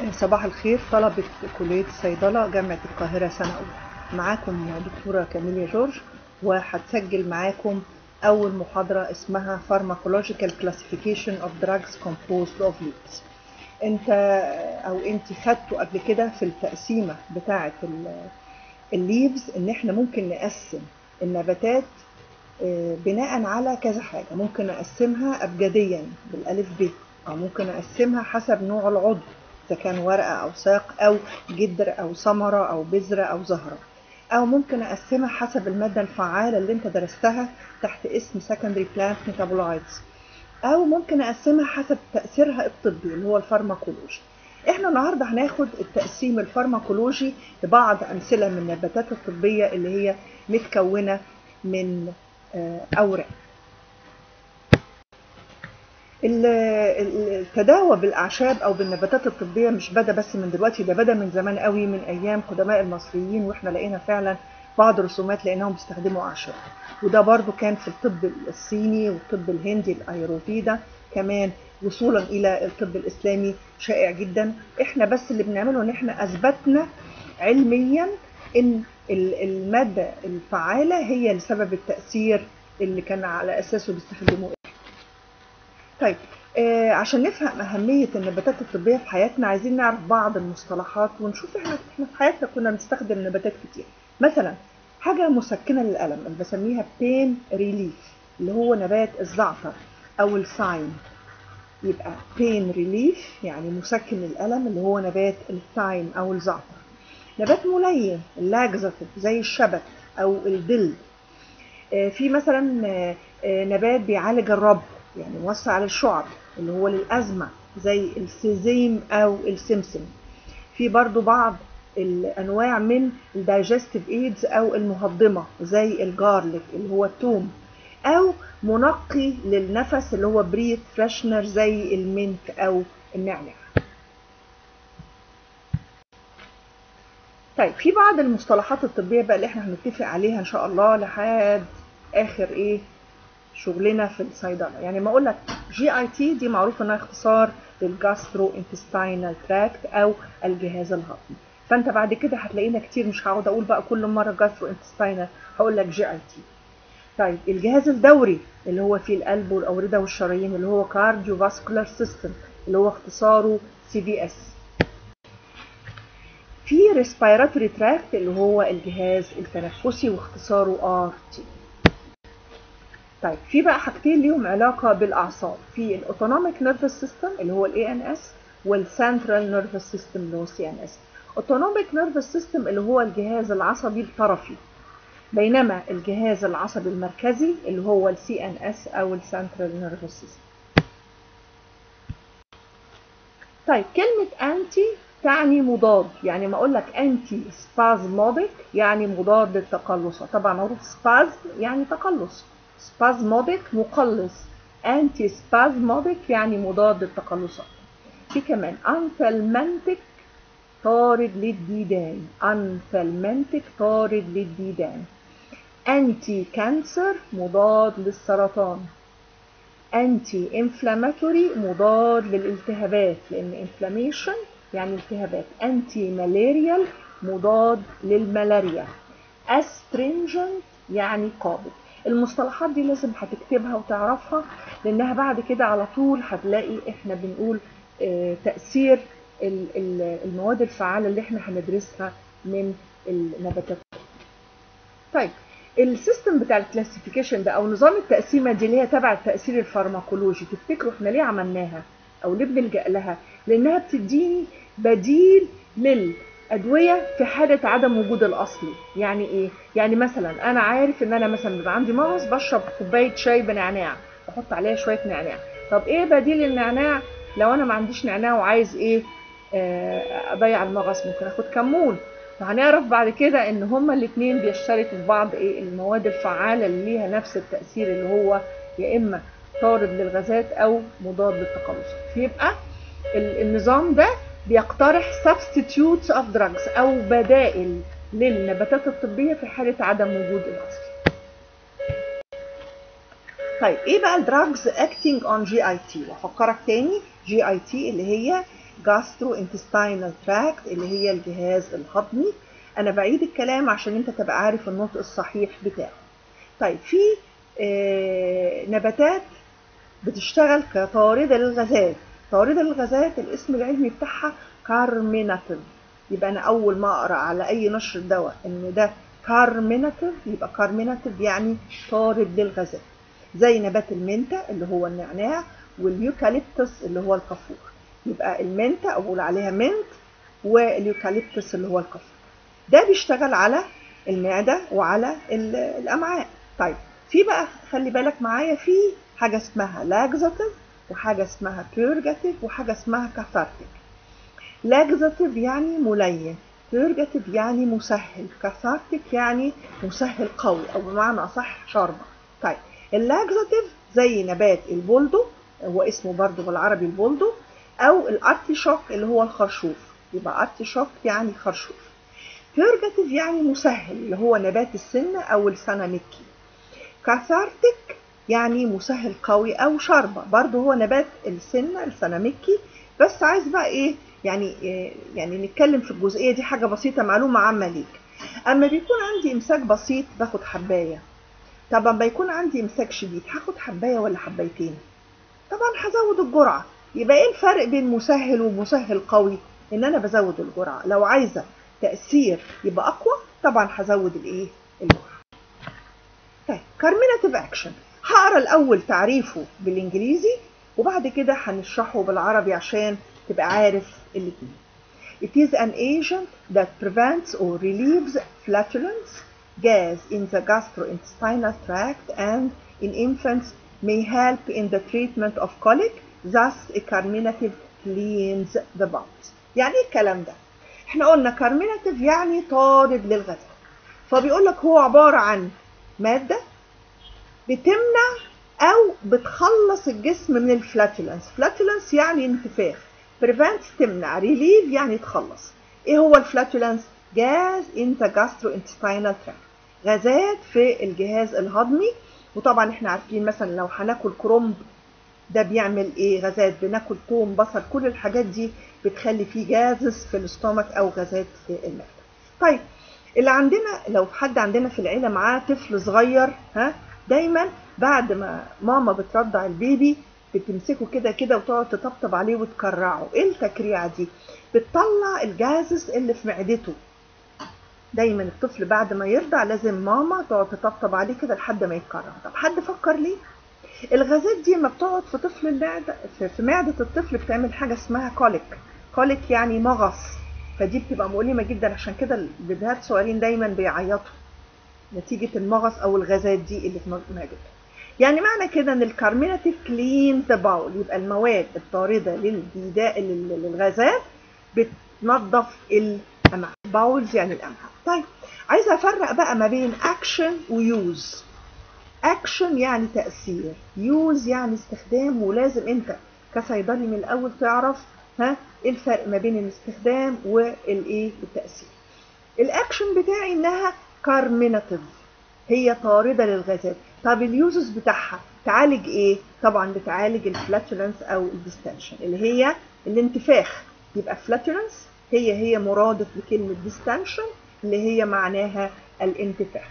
صباح الخير طلبة كلية الصيدلة جامعة القاهرة سنة أولى معاكم دكتورة كاميليا جورج وهتسجل معاكم أول محاضرة اسمها Pharmacological Classification of Drugs Composed of Leaves انت او انت خدتوا قبل كده في التقسيمة بتاعة الليفز ان احنا ممكن نقسم النباتات بناء على كذا حاجة ممكن أقسمها أبجديا بالألف ب أو ممكن أقسمها حسب نوع العضو إذا كان ورقة أو ساق أو جدر أو ثمرة أو بذرة أو زهرة أو ممكن أقسمها حسب المادة الفعالة اللي أنت درستها تحت اسم secondary plant metabolites أو ممكن أقسمها حسب تأثيرها الطبي اللي هو الفارماكولوجي احنا النهارده هناخد التقسيم الفارماكولوجي لبعض امثله من النباتات الطبيه اللي هي متكونه من اوراق التداوى بالاعشاب او بالنباتات الطبيه مش بدا بس من دلوقتي ده بدا من زمان قوي من ايام قدماء المصريين واحنا لقينا فعلا بعض الرسومات لقيناهم بيستخدموا اعشاب وده برضو كان في الطب الصيني والطب الهندي الايروفيدا كمان وصولا الى الطب الاسلامي شائع جدا احنا بس اللي بنعمله ان احنا اثبتنا علميا ان الماده الفعاله هي لسبب التاثير اللي كان على اساسه بيستخدموه طيب آه عشان نفهم اهميه النباتات الطبيه في حياتنا عايزين نعرف بعض المصطلحات ونشوف احنا احنا في حياتنا كنا بنستخدم نباتات كتير مثلا حاجه مسكنه للالم اللي بسميها بين ريليف اللي هو نبات الزعتر او الثايم يبقى بين ريليف يعني مسكن للالم اللي هو نبات الثايم او الزعتر نبات ملين اللاكزاتيف زي الشبت او الدل آه في مثلا آه نبات بيعالج الرب يعني موسع على الشعب اللي هو للأزمة زي السيزيم أو السمسم في برضو بعض الأنواع من الدايجستيف ايدز أو المهضمة زي الجارليك اللي هو التوم أو منقي للنفس اللي هو بريث فريشنر زي المنت أو النعناع طيب في بعض المصطلحات الطبية بقى اللي احنا هنتفق عليها ان شاء الله لحد اخر ايه شغلنا في الصيدله يعني ما اقول لك جي اي تي دي معروف انها اختصار للجاسترو انتستينال تراكت او الجهاز الهضمي فانت بعد كده هتلاقينا كتير مش هقعد اقول بقى كل مره جاسترو انتستينال هقول لك جي اي تي طيب الجهاز الدوري اللي هو فيه القلب والاورده والشرايين اللي هو كارديو فاسكولار سيستم اللي هو اختصاره سي في اس في ريسبيراتوري تراكت اللي هو الجهاز التنفسي واختصاره ار تي طيب في بقى حاجتين ليهم علاقه بالاعصاب في الاوتونوميك نيرفس سيستم اللي هو الاي ان اس والسنترال نيرفس سيستم اللي هو السي ان اس اوتونوميك نيرفس سيستم اللي هو الجهاز العصبي الطرفي بينما الجهاز العصبي المركزي اللي هو السي ان اس او السنترال نيرفس سيستم طيب كلمه انتي تعني مضاد يعني ما اقول لك انتي سبازموديك يعني مضاد للتقلص طبعا معروف سباز يعني تقلص سبازموديك مقلص انتي سبازموديك يعني مضاد للتقلصات في كمان انفلمنتك طارد للديدان انفلمنتك طارد للديدان انتي كانسر مضاد للسرطان انتي انفلاماتوري مضاد للالتهابات لان انفلاميشن يعني التهابات انتي مالاريال مضاد للملاريا استرينجنت يعني قابض المصطلحات دي لازم هتكتبها وتعرفها لانها بعد كده على طول هتلاقي احنا بنقول اه تأثير المواد الفعالة اللي احنا هندرسها من النباتات طيب السيستم بتاع الكلاسيفيكيشن ده او نظام التقسيمه دي اللي هي تبع التاثير الفارماكولوجي تفتكروا احنا ليه عملناها او ليه بنلجا لها لانها بتديني بديل لل ادويه في حاله عدم وجود الاصلي يعني ايه يعني مثلا انا عارف ان انا مثلا بيبقى عندي مغص بشرب كوبايه شاي بنعناع بحط عليها شويه نعناع طب ايه بديل النعناع لو انا ما عنديش نعناع وعايز ايه آه اضيع المغص ممكن اخد كمون فهنعرف بعد كده ان هما الاثنين بيشتركوا في بعض ايه المواد الفعاله اللي ليها نفس التاثير اللي هو يا اما طارد للغازات او مضاد للتقلصات يبقى النظام ده بيقترح substitutes of drugs أو بدائل للنباتات الطبية في حالة عدم وجود الأصل. طيب ايه بقى الدراجز acting on GIT؟ وافكرك تاني GIT اللي هي gastrointestinal tract اللي هي الجهاز الهضمي انا بعيد الكلام عشان انت تبقى عارف النطق الصحيح بتاعه طيب في آه نباتات بتشتغل كطاردة للغازات طاردة للغازات الاسم العلمي بتاعها كارميناتيف يبقى انا اول ما اقرا على اي نشر دواء ان ده كارميناتيف يبقى كارميناتيف يعني طارد للغازات زي نبات المنتا اللي هو النعناع واليوكاليبتس اللي هو الكافور يبقى المنتا اقول عليها منت واليوكاليبتس اللي هو الكافور ده بيشتغل على المعدة وعلى الأمعاء طيب في بقى خلي بالك معايا في حاجة اسمها لاكزاتيف وحاجة اسمها بيرجاتيف وحاجة اسمها كاثارتيك لاكزاتيف يعني ملين بيرجاتيف يعني مسهل كاثارتيك يعني مسهل قوي أو بمعنى أصح شاربة طيب اللاكزاتيف زي نبات البولدو هو اسمه برضو بالعربي البولدو أو الارتيشوك اللي هو الخرشوف يبقى ارتيشوك يعني خرشوف بيرجاتيف يعني مسهل اللي هو نبات السنة أو السناميكي كاثارتيك يعني مسهل قوي أو شاربة برضه هو نبات السنة السناميكي بس عايز بقى إيه يعني إيه يعني نتكلم في الجزئية دي حاجة بسيطة معلومة عامة ليك أما بيكون عندي إمساك بسيط باخد حباية طب أما يكون عندي إمساك شديد هاخد حباية ولا حبايتين طبعا هزود الجرعة يبقى إيه الفرق بين مسهل ومسهل قوي إن أنا بزود الجرعة لو عايزة تأثير يبقى أقوى طبعا هزود الإيه الجرعة طيب كارميناتيف أكشن هقرا الأول تعريفه بالإنجليزي وبعد كده هنشرحه بالعربي عشان تبقى عارف الاتنين It is an agent that prevents or relieves flatulence, gas in the gastrointestinal tract and in infants may help in the treatment of colic, thus a carminative cleans the bowels. يعني ايه الكلام ده؟ احنا قلنا كارميناتيف يعني طارد للغازات فبيقول لك هو عبارة عن مادة بتمنع او بتخلص الجسم من الفلاتولنس فلاتولنس يعني انتفاخ prevent تمنع relieve يعني تخلص ايه هو الفلاتولنس جاز in the gastrointestinal tract غازات في الجهاز الهضمي وطبعا احنا عارفين مثلا لو هناكل كرنب ده بيعمل ايه غازات بناكل توم بصل كل الحاجات دي بتخلي فيه جازز في الاستومك او غازات في المعده طيب اللي عندنا لو حد عندنا في العيله معاه طفل صغير ها دايما بعد ما ماما بترضع البيبي بتمسكه كده كده وتقعد تطبطب عليه وتكرعه ايه التكريعه دي بتطلع الجازز اللي في معدته دايما الطفل بعد ما يرضع لازم ماما تقعد تطبطب عليه كده لحد ما يتكرع طب حد فكر ليه الغازات دي لما بتقعد في طفل المعده في معده الطفل بتعمل حاجه اسمها كوليك كوليك يعني مغص فدي بتبقى مؤلمه جدا عشان كده البيبيهات صغيرين دايما بيعيطوا نتيجه المغص او الغازات دي اللي في معدته يعني معنى كده ان الكارميناتيف كلين ذا باول يبقى المواد الطارده للديداء للغازات بتنظف الامعاء باولز يعني الامعاء طيب عايزه افرق بقى ما بين اكشن ويوز اكشن يعني تاثير يوز يعني استخدام ولازم انت كصيدلي من الاول تعرف ها ايه الفرق ما بين الاستخدام والايه التاثير الاكشن بتاعي انها كارميناتيف هي طارده للغازات طب اليوزز بتاعها تعالج ايه طبعا بتعالج الفلاتولنس او الديستنشن اللي هي الانتفاخ يبقى فلاتولنس هي هي مرادف لكلمه ديستنشن اللي هي معناها الانتفاخ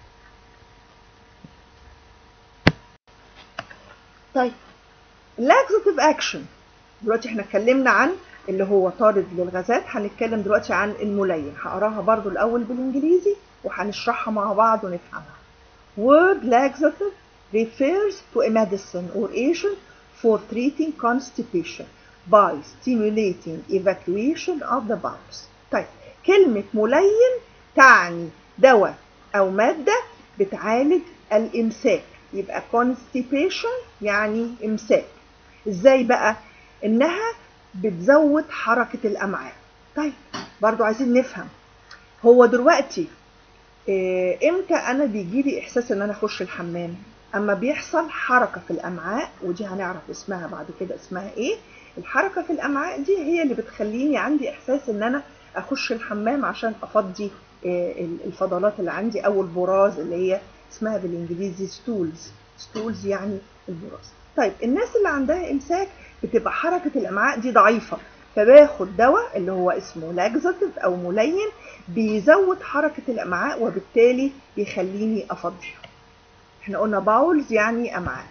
طيب لاكزاتيف اكشن دلوقتي احنا اتكلمنا عن اللي هو طارد للغازات هنتكلم دلوقتي عن الملين هقراها برضو الاول بالانجليزي وهنشرحها مع بعض ونفهمها word laxative refers to a medicine or agent for treating constipation by stimulating evacuation of the bowels طيب كلمة ملين تعني دواء أو مادة بتعالج الإمساك يبقى constipation يعني إمساك إزاي بقى؟ إنها بتزود حركة الأمعاء طيب برضو عايزين نفهم هو دلوقتي إيه امتى انا بيجي لي احساس ان انا اخش الحمام اما بيحصل حركه في الامعاء ودي هنعرف اسمها بعد كده اسمها ايه الحركه في الامعاء دي هي اللي بتخليني عندي احساس ان انا اخش الحمام عشان افضي إيه الفضلات اللي عندي او البراز اللي هي اسمها بالانجليزي ستولز ستولز يعني البراز طيب الناس اللي عندها امساك بتبقى حركه الامعاء دي ضعيفه فباخد دواء اللي هو اسمه لاكزاتيف او ملين بيزود حركة الامعاء وبالتالي يخليني افضي احنا قلنا باولز يعني امعاء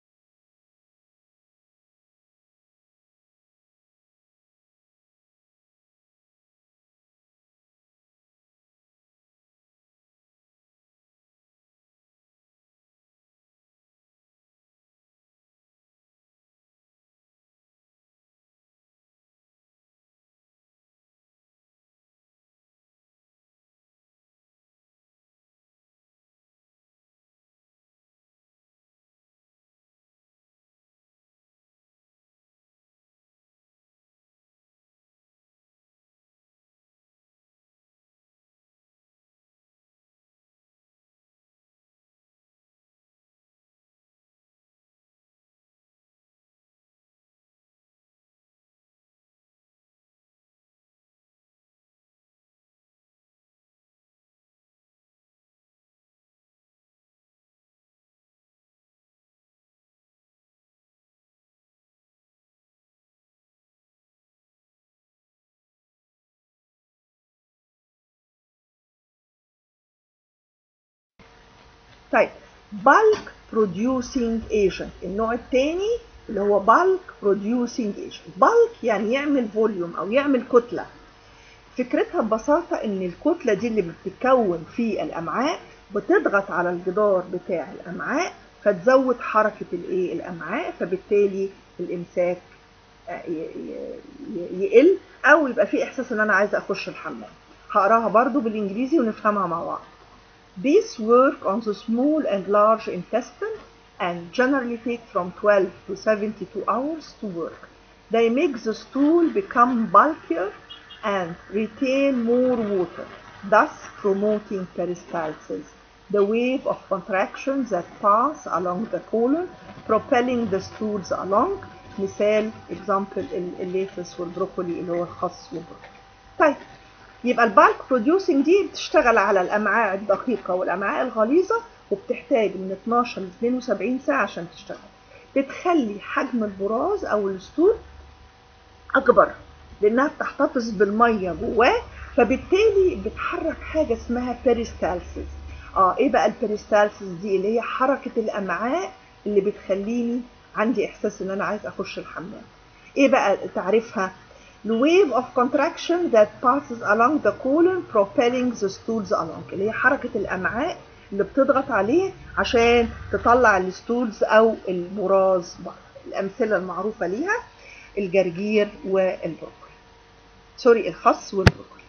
طيب bulk producing agent النوع الثاني اللي هو bulk producing agent bulk يعني يعمل فوليوم او يعمل كتله فكرتها ببساطه ان الكتله دي اللي بتتكون في الامعاء بتضغط على الجدار بتاع الامعاء فتزود حركه الايه الامعاء فبالتالي الامساك يقل او يبقى في احساس ان انا عايزه اخش الحمام هقراها برضو بالانجليزي ونفهمها مع بعض These work on the small and large intestine and generally take from 12 to 72 hours to work. They make the stool become bulkier and retain more water, thus promoting peristalsis, the wave of contraction that pass along the colon, propelling the stools along. مثال example الليتس والبروكولي اللي هو الخس والبروكولي. طيب يبقى البالك بروديوسنج دي بتشتغل على الامعاء الدقيقه والامعاء الغليظه وبتحتاج من 12 ل 72 ساعه عشان تشتغل بتخلي حجم البراز او الستول اكبر لانها بتحتفظ بالميه جواه فبالتالي بتحرك حاجه اسمها بيريستالسيس اه ايه بقى البيريستالسيس دي اللي هي حركه الامعاء اللي بتخليني عندي احساس ان انا عايز اخش الحمام ايه بقى تعريفها The wave of contraction that passes along the colon propelling the stools along اللي هي حركة الأمعاء اللي بتضغط عليه عشان تطلع الستولز أو البراز بره الأمثلة المعروفة ليها الجرجير والبروكولي سوري الخس والبروكولي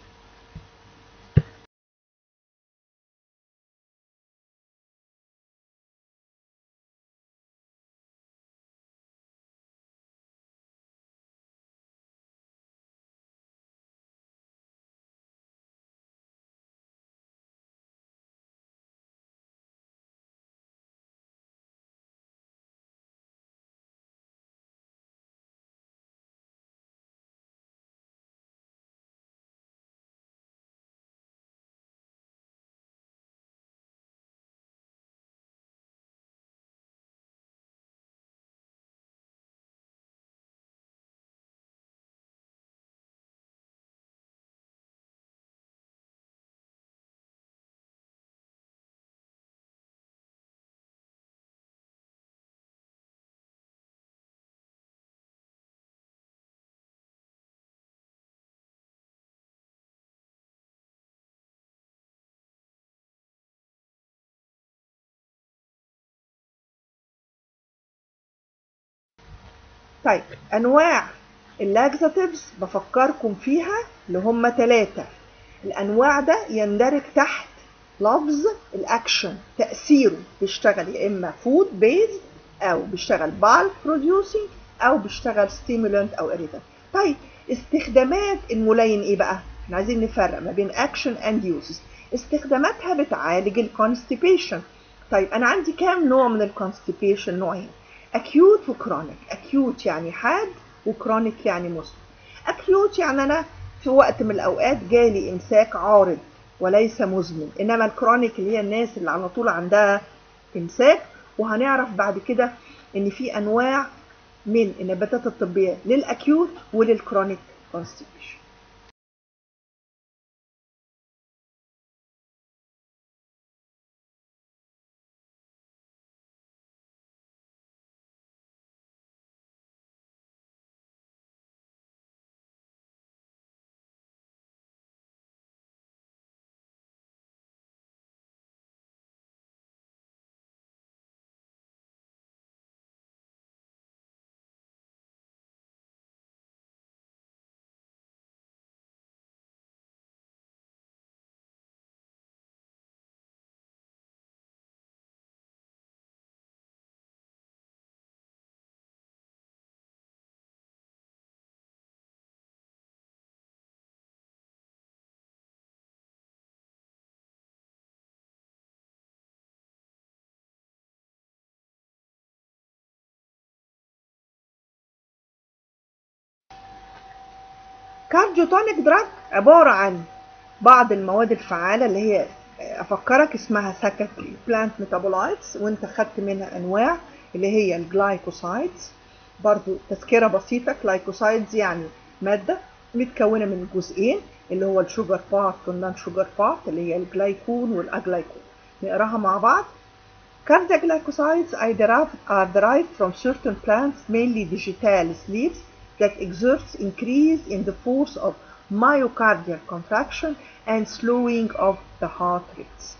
طيب انواع اللاكزاتيفز بفكركم فيها اللي هم ثلاثة الانواع ده يندرج تحت لفظ الاكشن تأثيره بيشتغل يا اما فود بيز او بيشتغل بالك بروديوسنج او بيشتغل ستيمولانت او اريتنت طيب استخدامات الملين ايه بقى احنا عايزين نفرق ما بين اكشن اند يوزز استخداماتها بتعالج الكونستيبيشن طيب انا عندي كام نوع من الكونستيبيشن نوعين اكيوت وكرونيك اكيوت يعني حاد وكرونيك يعني مزمن اكيوت يعني انا في وقت من الاوقات جالي امساك عارض وليس مزمن انما الكرونيك اللي هي الناس اللي على طول عندها امساك وهنعرف بعد كده ان في انواع من النباتات الطبيه للاكيوت وللكرونيك constipation كارديوتونيك دراج عبارة عن بعض المواد الفعالة اللي هي أفكرك اسمها سكتري بلانت ميتابولايتس وانت خدت منها أنواع اللي هي الجلايكوسايدز برضو تذكرة بسيطة جلايكوسايدز يعني مادة متكونة من جزئين اللي هو الشوجر بارت والنون شوجر بارت اللي هي الجلايكون والأجلايكون نقراها مع بعض Cardiac glycosides are derived, are derived from certain plants, mainly digitalis leaves, that exerts increase in the force of myocardial contraction and slowing of the heart rates.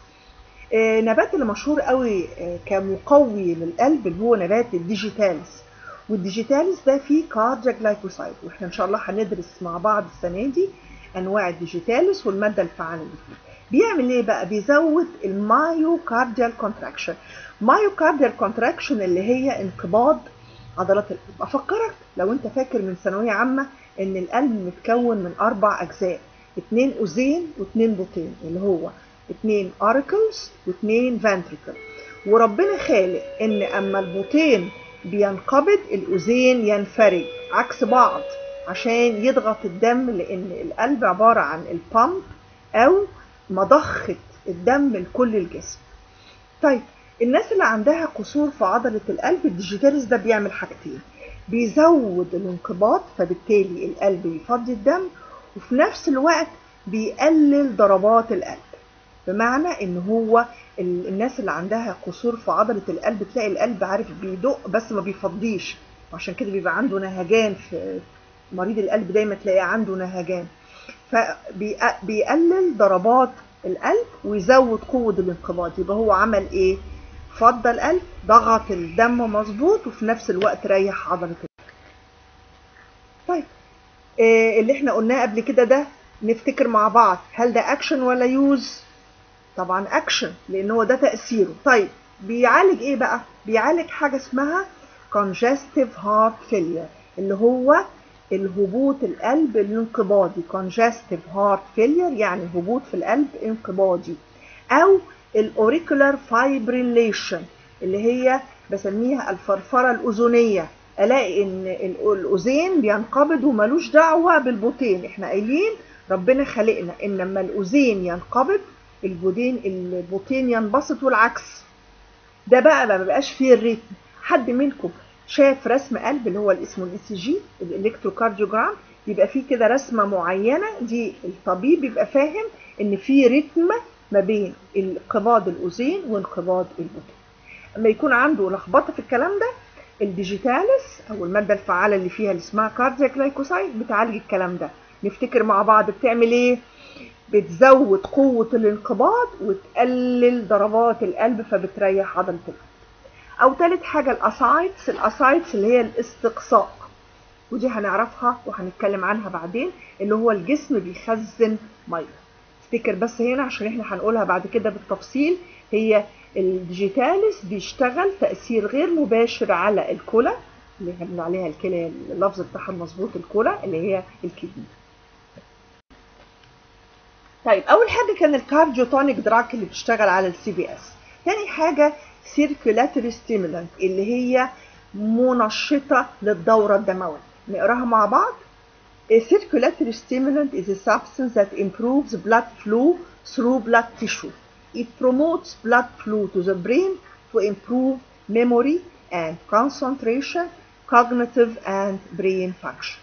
آه نبات اللي مشهور قوي آه كمقوي للقلب اللي هو نبات الديجيتاليس والديجيتاليس ده فيه كارديا جلايكوسايد واحنا ان شاء الله هندرس مع بعض السنه دي انواع الديجيتاليس والماده الفعاله اللي فيه بيعمل ايه بقى بيزود المايوكارديال كونتراكشن مايوكارديال كونتراكشن اللي هي انقباض عضلات القلب افكرك لو انت فاكر من ثانويه عامه ان القلب متكون من اربع اجزاء اتنين اوزين واتنين بطين اللي هو اتنين اوريكلز واتنين فانتريكل وربنا خالق ان اما البطين بينقبض الاوزين ينفرج عكس بعض عشان يضغط الدم لان القلب عباره عن البامب او مضخه الدم لكل الجسم طيب الناس اللي عندها قصور في عضلة القلب الديجيتاليس ده بيعمل حاجتين بيزود الانقباض فبالتالي القلب يفضي الدم وفي نفس الوقت بيقلل ضربات القلب بمعنى ان هو الناس اللي عندها قصور في عضلة القلب تلاقي القلب عارف بيدق بس ما بيفضيش وعشان كده بيبقى عنده نهجان في مريض القلب دايما تلاقيه عنده نهجان فبيقلل ضربات القلب ويزود قوة الانقباض يبقى هو عمل ايه فضى القلب ضغط الدم مظبوط وفي نفس الوقت ريح عضلة القلب طيب إيه اللي احنا قلناه قبل كده ده نفتكر مع بعض هل ده اكشن ولا يوز طبعا اكشن لان هو ده تأثيره طيب بيعالج ايه بقى بيعالج حاجة اسمها congestive heart failure اللي هو الهبوط القلب الانقباضي congestive heart failure يعني هبوط في القلب انقباضي او الاوريكولار فايبريليشن اللي هي بسميها الفرفره الاذنيه الاقي ان الاذين بينقبض وملوش دعوه بالبطين احنا قايلين ربنا خلقنا ان لما الاذين ينقبض البودين البطين ينبسط والعكس ده بقى ما بقاش فيه الريتم حد منكم شاف رسم قلب اللي هو اللي اسمه الاي سي جي الالكتروكارديوجرام يبقى فيه كده رسمه معينه دي الطبيب يبقى فاهم ان في رتم ما بين انقباض الاذين وانقباض البطين اما يكون عنده لخبطه في الكلام ده الديجيتاليس او الماده الفعاله اللي فيها اللي اسمها كاردياك جلايكوسايد بتعالج الكلام ده نفتكر مع بعض بتعمل ايه بتزود قوه الانقباض وتقلل ضربات القلب فبتريح عضله القلب او ثالث حاجه الاسايتس الاسايتس اللي هي الاستقصاء ودي هنعرفها وهنتكلم عنها بعدين اللي هو الجسم بيخزن ميه افتكر بس هنا عشان احنا هنقولها بعد كده بالتفصيل هي الديجيتاليس بيشتغل تأثير غير مباشر على الكلى اللي بنقول عليها الكلى اللفظ بتاعها المظبوط الكلى اللي هي الكدني طيب اول حاجه كان الكارديوتونيك دراج اللي بتشتغل على السي بي اس تاني حاجه سيركولاتوري ستيمولانت اللي هي منشطه للدوره الدمويه نقراها مع بعض A circulatory stimulant is a substance that improves blood flow through blood tissue. It promotes blood flow to the brain to improve memory and concentration, cognitive and brain function.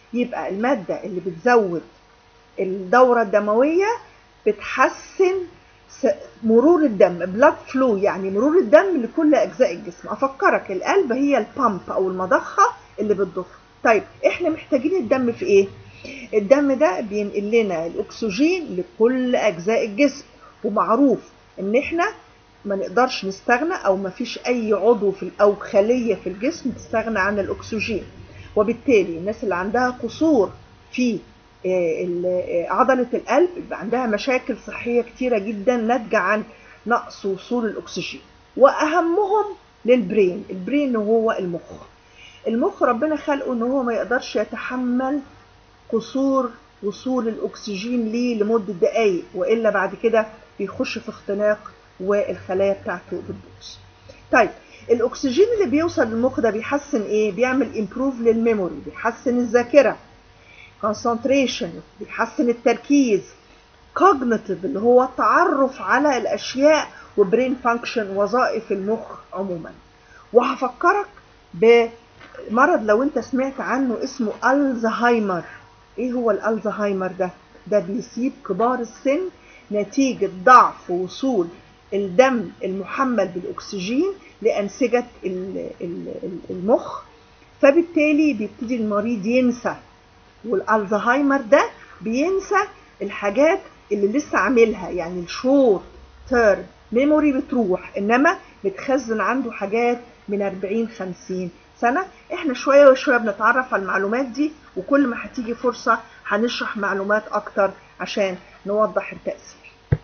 يبقى المادة اللي بتزود الدورة الدموية بتحسن مرور الدم بلاد فلو يعني مرور الدم لكل اجزاء الجسم افكرك القلب هي البامب او المضخه اللي بتضخ طيب احنا محتاجين الدم في ايه الدم ده بينقل لنا الاكسجين لكل اجزاء الجسم ومعروف ان احنا ما نقدرش نستغنى او ما فيش اي عضو في او خليه في الجسم تستغنى عن الاكسجين وبالتالي الناس اللي عندها قصور في عضلة القلب بيبقى عندها مشاكل صحية كتيرة جدا ناتجة عن نقص وصول الأكسجين وأهمهم للبرين البرين هو المخ المخ ربنا خلقه ان هو ما يقدرش يتحمل قصور وصول الأكسجين ليه لمدة دقايق وإلا بعد كده بيخش في اختناق والخلايا بتاعته بتبوظ طيب الأكسجين اللي بيوصل للمخ ده بيحسن إيه؟ بيعمل امبروف للميموري بيحسن الذاكرة concentration بيحسن التركيز cognitive اللي هو التعرف على الأشياء وبرين فانكشن وظائف المخ عموما وهفكرك بمرض لو انت سمعت عنه اسمه الزهايمر ايه هو الالزهايمر ده ده بيصيب كبار السن نتيجة ضعف وصول الدم المحمل بالأكسجين لأنسجة المخ فبالتالي بيبتدي المريض ينسى والالزهايمر ده بينسى الحاجات اللي لسه عاملها يعني الشور تيرم ميموري بتروح انما بتخزن عنده حاجات من 40 50 سنه احنا شويه وشويه بنتعرف على المعلومات دي وكل ما هتيجي فرصه هنشرح معلومات اكتر عشان نوضح التاثير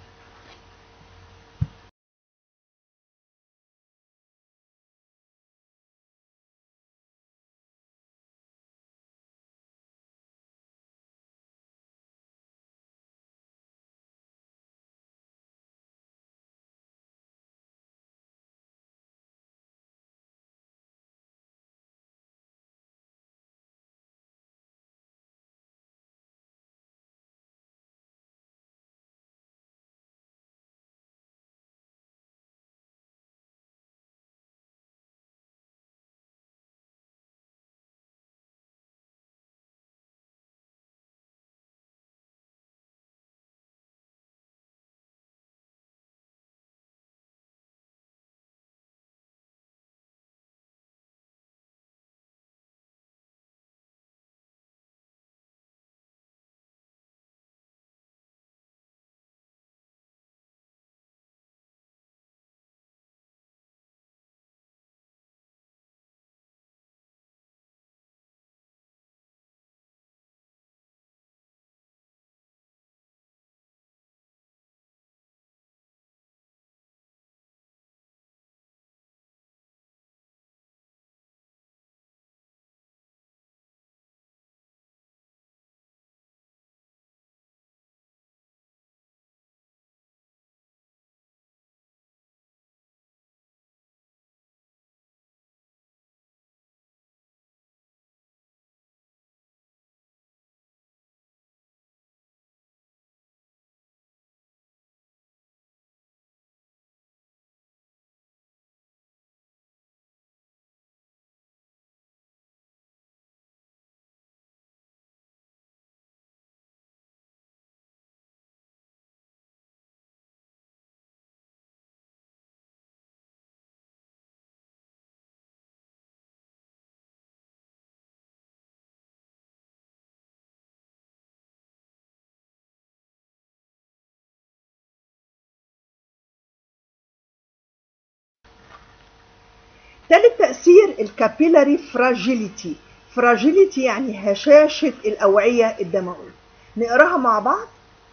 تالت تأثير الكابيلاري فراجيليتي فراجيليتي يعني هشاشة الأوعية الدموية نقراها مع بعض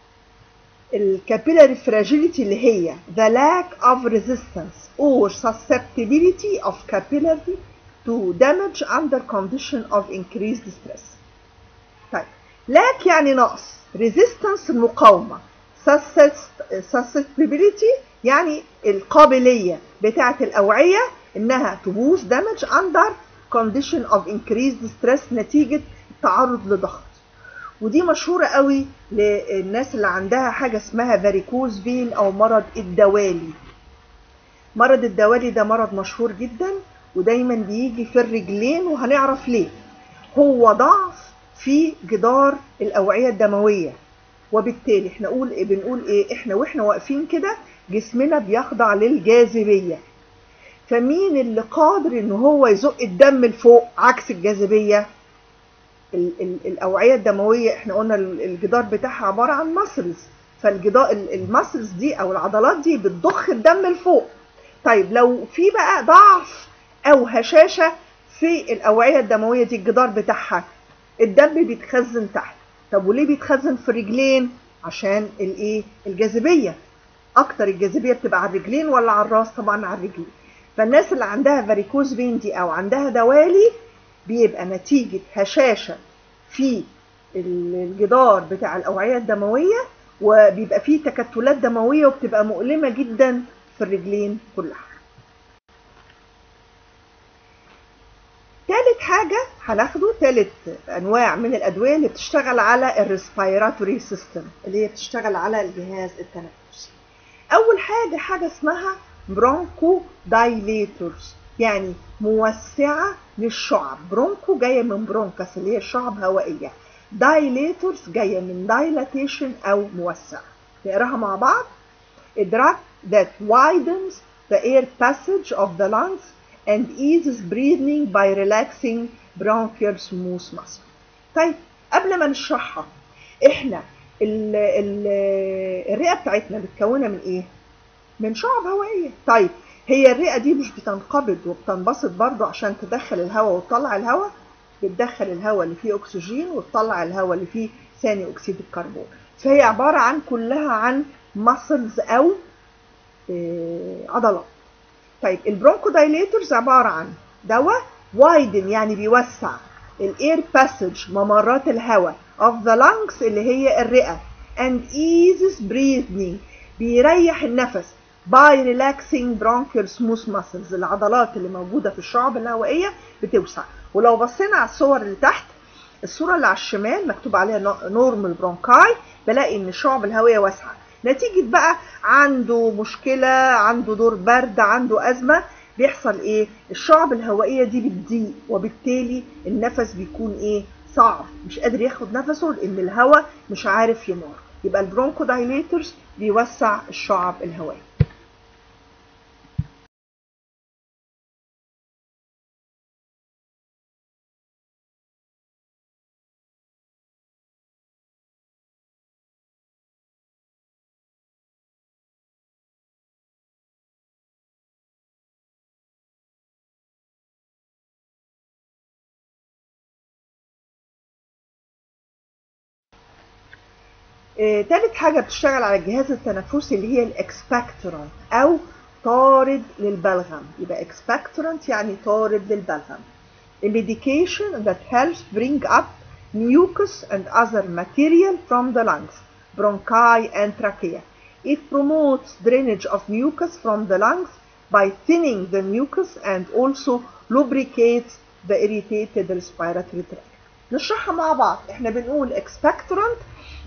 الكابيلاري فراجيليتي اللي هي the lack of resistance or susceptibility of capillary to damage under condition of increased stress طيب lack يعني نقص resistance المقاومة susceptibility يعني القابلية بتاعة الأوعية انها تبوظ دامج اندر كونديشن اوف انكريزد ستريس نتيجه التعرض لضغط ودي مشهوره قوي للناس اللي عندها حاجه اسمها فاريكوز فين او مرض الدوالي مرض الدوالي ده مرض مشهور جدا ودايما بيجي في الرجلين وهنعرف ليه هو ضعف في جدار الاوعيه الدمويه وبالتالي احنا نقول ايه بنقول ايه احنا واحنا واقفين كده جسمنا بيخضع للجاذبيه فمين اللي قادر ان هو يزق الدم لفوق عكس الجاذبيه ال ال الاوعيه الدمويه احنا قلنا الجدار بتاعها عباره عن ماسلز فالجدار الماسلز دي او العضلات دي بتضخ الدم لفوق طيب لو في بقى ضعف او هشاشه في الاوعيه الدمويه دي الجدار بتاعها الدم بيتخزن تحت طب وليه بيتخزن في الرجلين عشان الايه الجاذبيه اكتر الجاذبيه بتبقى على الرجلين ولا على الراس طبعا على الرجلين فالناس اللي عندها فاريكوز فين دي او عندها دوالي بيبقى نتيجه هشاشه في الجدار بتاع الاوعيه الدمويه وبيبقى فيه تكتلات دمويه وبتبقى مؤلمه جدا في الرجلين كلها تالت حاجة هناخده تالت أنواع من الأدوية اللي بتشتغل على الريسبيراتوري سيستم اللي هي بتشتغل على الجهاز التنفسي. أول حاجة حاجة اسمها برونكو دايليتورز يعني موسعة للشعب برونكو جاية من برونكس اللي هي شعب هوائية دايليتورز جاية من دايلاتيشن أو موسع نقراها مع بعض A drug that widens the air passage of the lungs and eases breathing by relaxing bronchial smooth muscle. طيب قبل ما نشرحها احنا ال ال الرئه بتاعتنا متكونه من ايه؟ من شعب هوائيه. طيب هي الرئه دي مش بتنقبض وبتنبسط برضو عشان تدخل الهواء وتطلع الهواء بتدخل الهواء اللي فيه اكسجين وتطلع الهواء اللي فيه ثاني اكسيد الكربون. فهي عباره عن كلها عن ماسلز او إيه عضلات. طيب البرونكو دايليتورز عباره عن دواء وايدن يعني بيوسع الاير باسج ممرات الهواء of the lungs اللي هي الرئه and eases breathing بيريح النفس by relaxing bronchial smooth muscles العضلات اللي موجوده في الشعب الهوائيه بتوسع ولو بصينا على الصور اللي تحت الصوره اللي على الشمال مكتوب عليها نورمال برونكاي بلاقي ان الشعب الهوائيه واسعه نتيجة بقى عنده مشكلة عنده دور برد عنده أزمة بيحصل إيه؟ الشعب الهوائية دي بتضيق وبالتالي النفس بيكون إيه؟ صعب مش قادر ياخد نفسه لأن الهواء مش عارف يمر يبقى البرونكو دايليتورز بيوسع الشعب الهوائي آه، تالت حاجة بتشتغل على الجهاز التنفسي اللي هي الاكسبكتورانت أو طارد للبلغم يبقى اكسبكتورانت يعني طارد للبلغم medication that helps bring up mucus and other material from the lungs bronchi and trachea it promotes drainage of mucus from the lungs by thinning the mucus and also lubricates the irritated respiratory tract نشرحها مع بعض احنا بنقول expectorant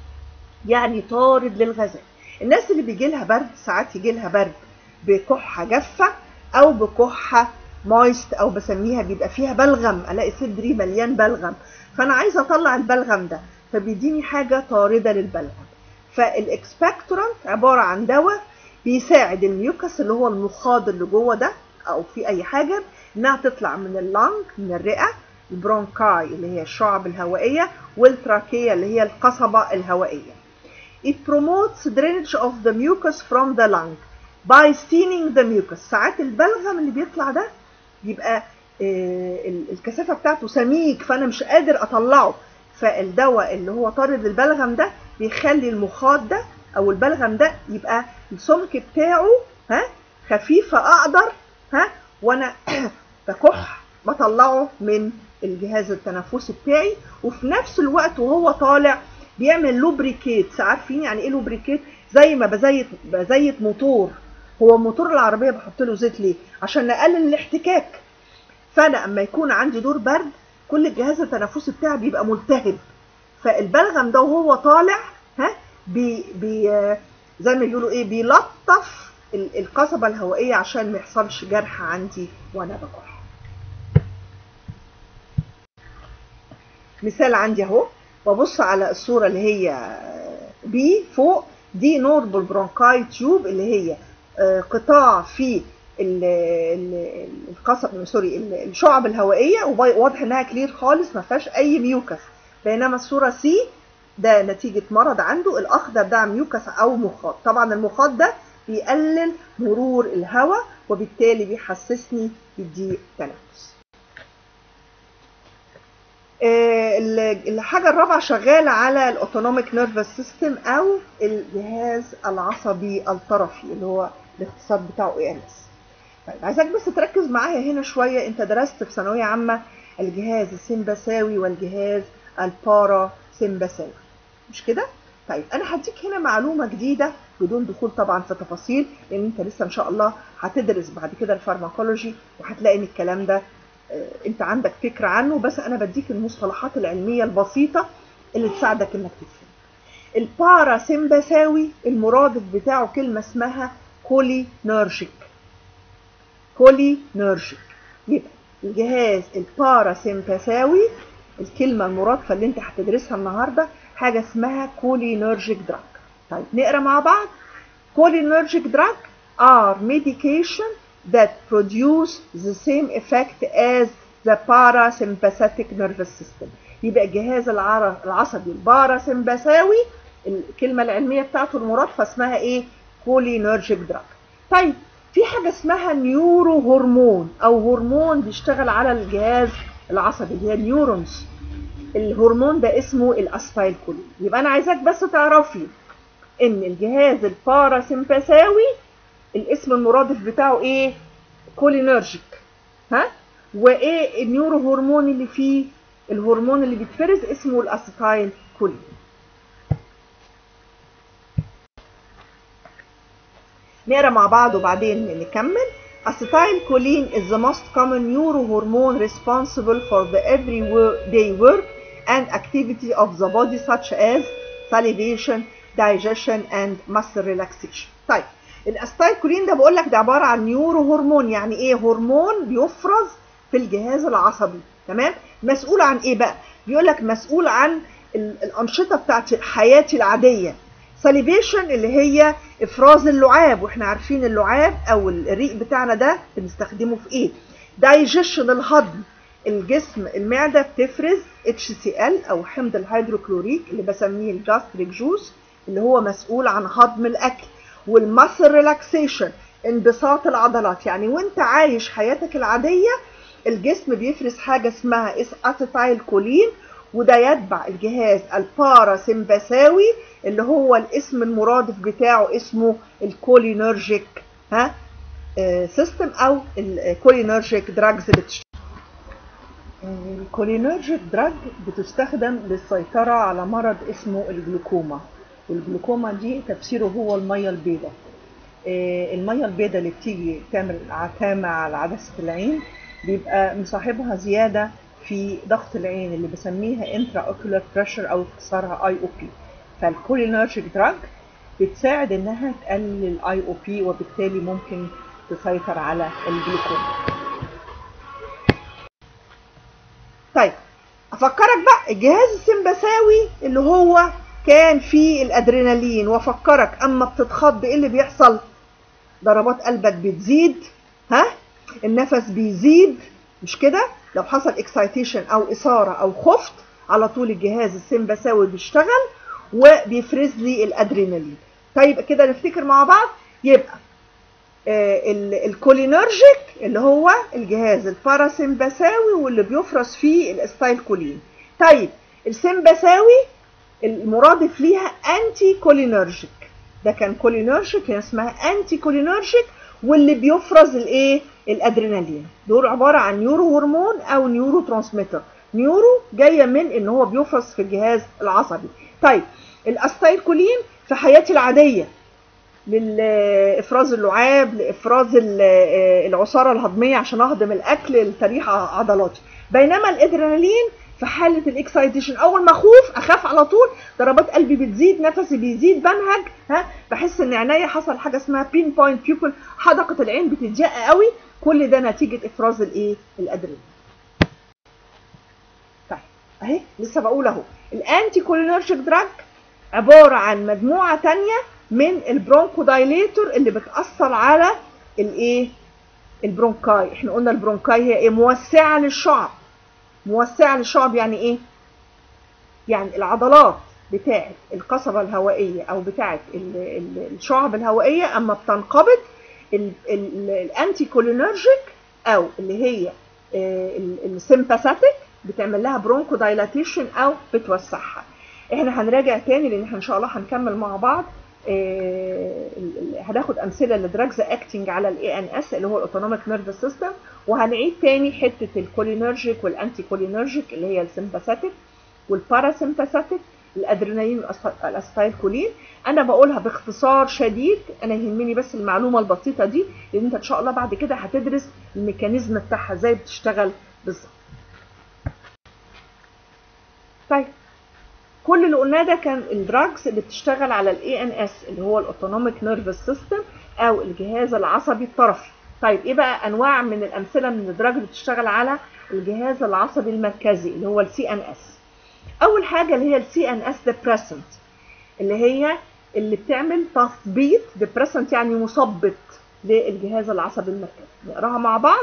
يعني طارد للغازات الناس اللي بيجي لها برد ساعات يجي لها برد بكحه جافه او بكحه مويست او بسميها بيبقى فيها بلغم الاقي صدري مليان بلغم فانا عايزه اطلع البلغم ده فبيديني حاجه طارده للبلغم فالاكسبكتورانت عباره عن دواء بيساعد الميوكس اللي هو المخاض اللي جوه ده او في اي حاجه انها تطلع من اللنج من الرئه البرونكاي اللي هي الشعب الهوائيه والتراكيه اللي هي القصبه الهوائيه It promotes drainage of the mucus from the lung by staining the mucus. ساعات البلغم اللي بيطلع ده بيبقى الكثافة بتاعته سميك فأنا مش قادر أطلعه فالدواء اللي هو طارد البلغم ده بيخلي المخاط ده أو البلغم ده يبقى السمك بتاعه ها خفيف فأقدر ها وأنا بكح بطلعه من الجهاز التنفسي بتاعي وفي نفس الوقت وهو طالع بيعمل لوبريكيت عارفين يعني ايه لوبريكيت زي ما بزيت بزيت موتور هو موتور العربيه بحط له زيت ليه عشان نقلل الاحتكاك فانا اما يكون عندي دور برد كل الجهاز التنفسي بتاعي بيبقى ملتهب فالبلغم ده وهو طالع ها بي بي زي ما بيقولوا ايه بيلطف القصبه الهوائيه عشان ما يحصلش جرح عندي وانا بكح مثال عندي اهو ببص على الصوره اللي هي بي فوق دي نوربل برونكاي تيوب اللي هي قطاع في القصب سوري الشعب الهوائيه وواضح انها كلير خالص ما فيهاش اي ميوكس بينما الصوره سي ده نتيجه مرض عنده الاخضر ده ميوكس او مخاط طبعا المخاط ده بيقلل مرور الهواء وبالتالي بيحسسني بالضيق تنفس الحاجة الرابعة شغالة على الاوتونوميك نيرفس سيستم او الجهاز العصبي الطرفي اللي هو الاختصار بتاعه اي ال اس. طيب عايزاك بس تركز معايا هنا شوية انت درست في ثانوية عامة الجهاز السمبثاوي والجهاز البارا سمبثاوي مش كده؟ طيب انا هديك هنا معلومة جديدة بدون دخول طبعا في تفاصيل لان انت لسه ان شاء الله هتدرس بعد كده الفارماكولوجي وهتلاقي ان الكلام ده انت عندك فكرة عنه بس انا بديك المصطلحات العلمية البسيطة اللي تساعدك انك تفهم البارا سمبثاوي المرادف بتاعه كلمة اسمها كولينرجيك كولينرجيك يبقى الجهاز البارا سمبثاوي الكلمة المرادفة اللي انت هتدرسها النهاردة حاجة اسمها كولينرجيك دراج طيب نقرا مع بعض cholinergic drug are medication that produce the same effect as the parasympathetic nervous system يبقى الجهاز العصبي الباراسمبثاوي الكلمة العلمية بتاعته المرادفة اسمها ايه cholinergic drug طيب في حاجة اسمها نيورو هرمون او هرمون بيشتغل على الجهاز العصبي اللي هي النيورونز الهرمون ده اسمه الاسفايل كولين يبقى انا عايزاك بس تعرفي ان الجهاز الباراسمبثاوي الاسم المرادف بتاعه ايه كولينرجيك ها وايه النيورو هرمون اللي فيه الهرمون اللي بيتفرز اسمه الاسيتايل كولين نقرا مع بعض وبعدين نكمل acetylcholine is the most common neurohormone responsible for the everyday work and activity of the body such as salivation, digestion and muscle relaxation. طيب الاستايكولين ده بقول لك ده عباره عن نيورو هرمون يعني ايه هرمون بيفرز في الجهاز العصبي تمام مسؤول عن ايه بقى بيقول لك مسؤول عن الانشطه بتاعت حياتي العاديه ساليفيشن اللي هي افراز اللعاب واحنا عارفين اللعاب او الريق بتاعنا ده بنستخدمه في ايه دايجيشن الهضم الجسم المعده بتفرز اتش سي ال او حمض الهيدروكلوريك اللي بسميه الجاستريك جوس اللي هو مسؤول عن هضم الاكل والماسل ريلاكسيشن انبساط العضلات يعني وانت عايش حياتك العاديه الجسم بيفرز حاجه اسمها اسيتايل كولين وده يتبع الجهاز الباراسمبثاوي اللي هو الاسم المرادف بتاعه اسمه الكولينرجيك ها سيستم او الكولينرجيك دراجز اللي بتشتغل الكولينرجيك دراج بتستخدم للسيطرة على مرض اسمه الجلوكوما والجلوكوما دي تفسيره هو المية البيضاء المية البيضاء اللي بتيجي تعمل عتامة على عدسة العين بيبقى مصاحبها زيادة في ضغط العين اللي بسميها انترا اوكولار بريشر او اختصارها اي او بي فالكولينرجيك دراج بتساعد انها تقلل الاي او بي وبالتالي ممكن تسيطر على الجلوكوما طيب افكرك بقى الجهاز السمبثاوي اللي هو كان فيه الادرينالين وافكرك اما بتتخض ايه اللي بيحصل ضربات قلبك بتزيد ها النفس بيزيد مش كده لو حصل اكسايتيشن او اثاره او خفت على طول الجهاز السمبثاوي بيشتغل وبيفرز لي الادرينالين طيب كده نفتكر مع بعض يبقى آه الكولينرجيك اللي هو الجهاز الباراسمبثاوي واللي بيفرز فيه الاستايلكولين طيب السمبثاوي المرادف ليها انتي كولينرجيك ده كان كولينرجيك هي اسمها انتي كولينرجيك واللي بيفرز الايه الادرينالين دول عباره عن نيورو هرمون او نيورو ترانسميتر نيورو جايه من ان هو بيفرز في الجهاز العصبي طيب الاستايلكولين في حياتي العاديه لافراز اللعاب لافراز العصاره الهضميه عشان اهضم الاكل لتريح عضلاتي بينما الادرينالين في حاله الاكسايتيشن اول ما اخوف اخاف على طول ضربات قلبي بتزيد نفسي بيزيد بنهج ها بحس ان عينيا حصل حاجه اسمها بين بوينت بيوبل حدقه العين بتضيق قوي كل ده نتيجه افراز الايه الادرينالين طيب اهي لسه بقول اهو الانتي كولينرجيك دراج عباره عن مجموعه تانية من البرونكودايليتور اللي بتاثر على الايه البرونكاي احنا قلنا البرونكاي هي ايه موسعه للشعب موسعه للشعب يعني ايه يعني العضلات بتاعه القصبه الهوائيه او بتاعه الشعب الهوائيه اما بتنقبض الانتي كولينرجيك او اللي هي السيمباثيك بتعمل لها برونكو دايلاتيشن او بتوسعها احنا هنراجع تاني لان احنا ان شاء الله هنكمل مع بعض هناخد امثله لدراجز اكتنج على الاي ان اس اللي هو الاوتونوميك نيرفس سيستم وهنعيد تاني حته الكولينرجيك والانتي كولينرجيك اللي هي السيمباثيك والباراسيمباثيك الادرينالين والاسيتايل كولين انا بقولها باختصار شديد انا يهمني بس المعلومه البسيطه دي لان انت ان شاء الله بعد كده هتدرس الميكانيزم بتاعها ازاي بتشتغل بالظبط طيب كل اللي قلناه ده كان الدراجز اللي بتشتغل على الاي ان اس اللي هو الاوتونوميك نيرفس سيستم او الجهاز العصبي الطرفي طيب ايه بقى انواع من الامثله من الدراج اللي بتشتغل على الجهاز العصبي المركزي اللي هو السي ان اس اول حاجه اللي هي السي ان اس ديبريسنت اللي هي اللي بتعمل تثبيط ديبريسنت يعني مثبط للجهاز العصبي المركزي نقراها مع بعض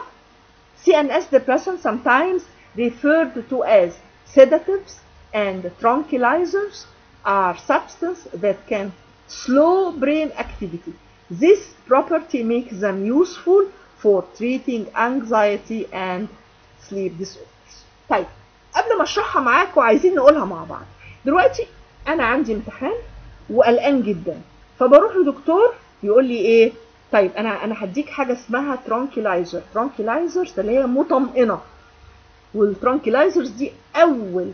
CNS depressants sometimes referred to as sedatives and tranquilizers are substances that can slow brain activity. This property makes them useful for treating anxiety and sleep disorders. طيب قبل ما اشرحها معاكم عايزين نقولها مع بعض. دلوقتي انا عندي امتحان وقلقان جدا فبروح لدكتور يقول لي ايه طيب انا انا هديك حاجه اسمها ترانكيلايزر ترانكيلايزرز اللي هي مطمئنه والترانكيلايزرز دي اول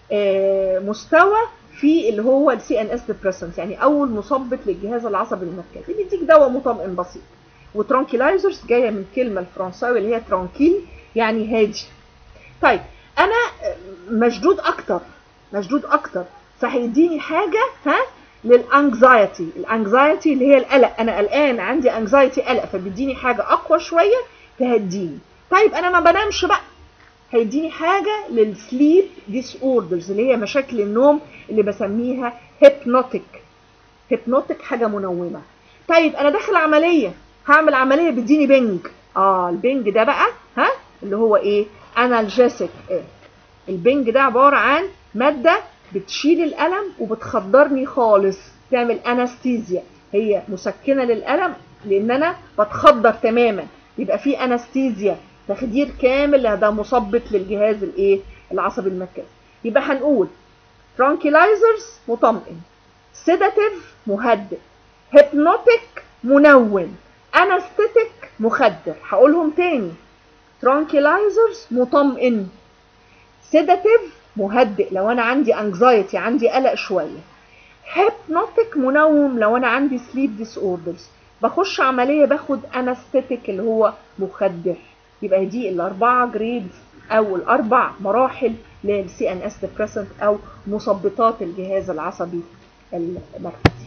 آه مستوى في اللي هو السي ان اس ديبريسنت يعني اول مثبط للجهاز العصبي المركزي بيديك دواء مطمئن بسيط وترانكيلايزرز جايه من كلمه الفرنساوي اللي هي ترانكيل يعني هادي طيب انا مشدود اكتر مشدود اكتر فهيديني حاجه ها للانكزايتي الانكزايتي اللي هي القلق انا قلقان عندي انكزايتي قلق فبيديني حاجه اقوى شويه تهديني طيب انا ما بنامش بقى هيديني حاجه للسليب ديس اوردرز اللي هي مشاكل النوم اللي بسميها هيبنوتيك هيبنوتيك حاجه منومه طيب انا داخل عمليه هعمل عمليه بيديني بنج اه البنج ده بقى ها اللي هو ايه انالجيسيك إيه؟ البنج ده عباره عن ماده بتشيل الألم وبتخدرني خالص تعمل أنستيزيا هي مسكنة للألم لأن أنا بتخدر تماما يبقى في أنستيزيا تخدير كامل ده مثبط للجهاز الايه العصبي المركزي يبقى هنقول ترانكيلايزرز مطمئن سيداتيف مهدئ هيبنوتيك منوم انستيتيك مخدر هقولهم تاني ترانكيلايزرز مطمئن سيداتيف مهدئ لو انا عندي انكزايتي عندي قلق شويه هيبنوتيك منوم لو انا عندي سليب ديس اوردرز بخش عمليه باخد انستيتيك اللي هو مخدر يبقى دي الاربعه جريدز او الاربع مراحل للسي ان اس ديبريسنت او مثبطات الجهاز العصبي المركزي